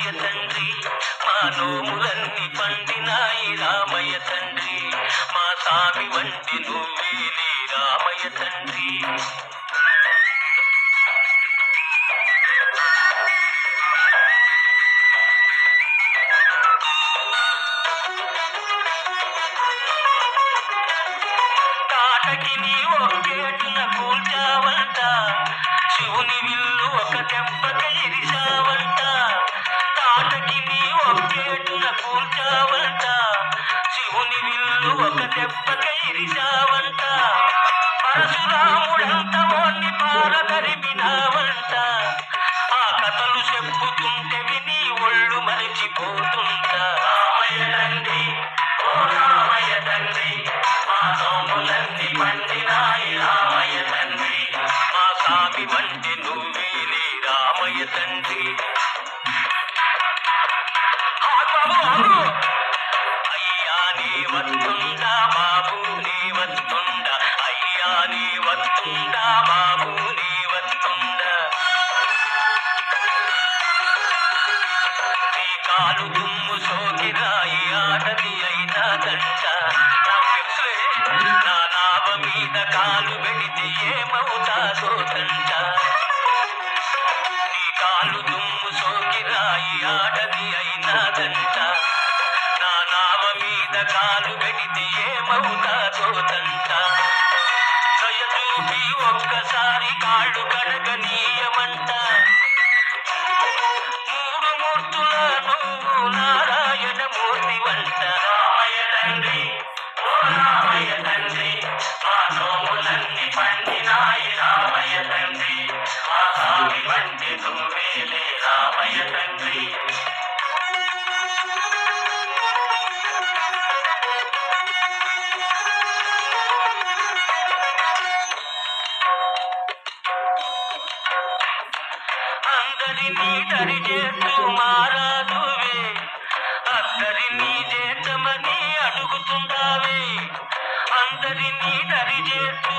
రామయ్య తండ్రి మా నోములన్నీ పండినాయి రామయ్య తండ్రి మా స్వామి వంటి నువ్వేలే రామయ్య తండ్రి తాటకి నీ ఒక్కేటున కూల్చావంట శివుని విల్లు ఒక దెబ్బక ఇరిచావంట తాటకి నీ ఒక్కేటున కూల్చావంట శివుని విల్లు ఒక దెబ్బక ఇరిచావంట పరశురాముడంత ఓన్ని పారదరిమినావంట ఆ కథలు చెప్పుతుంటే విని ఒళ్ళు మరిచిపోతుంటా రామయ్య తండ్రి ఓ రామయ్య తండ్రి మా సోములన్నీ పండినాయి రామయ్య తండ్రి మా స్వామి వంటి నువ్వేలే రామయ్య తండ్రి ఆగు, ఆగు, ఆగు. అయ్యా నీ వస్తుందా బాబు నీ వస్తుందా అయ్యా నీ వస్తుందా బాబు నీ వస్తుందా నీ కాలు దుమ్ము సోకి రాయి ఆడది అయినా దంట నాకు తెలుసులే నా నావ మీద కాలు పెడితే ఏమవుతాదో దంట నీ కాలు దుమ్ము సోకి రాయి ఆడది అయినా దంట నా నావ మీద కాలు పెడితే ఏమవుతాదో దంట దయ చూపి ఒక్కసారి కాళ్ళు కడగనీయమంట మూడు మూర్తుల నువ్వు నారాయణ మూర్తి వంట రామయ్య తండ్రి ఓ రామయ్య తండ్రి మా నోములన్నీ పండినాయి రామయ్య తండ్రి మా స్వామి వంటి నువ్వేలే రామయ్య తండ్రి అందరినీ దరి చేస్తూ మారాదువే అందరినీ చేతమని అడుగుతుండావే అందరినీ దరి చేస్తూ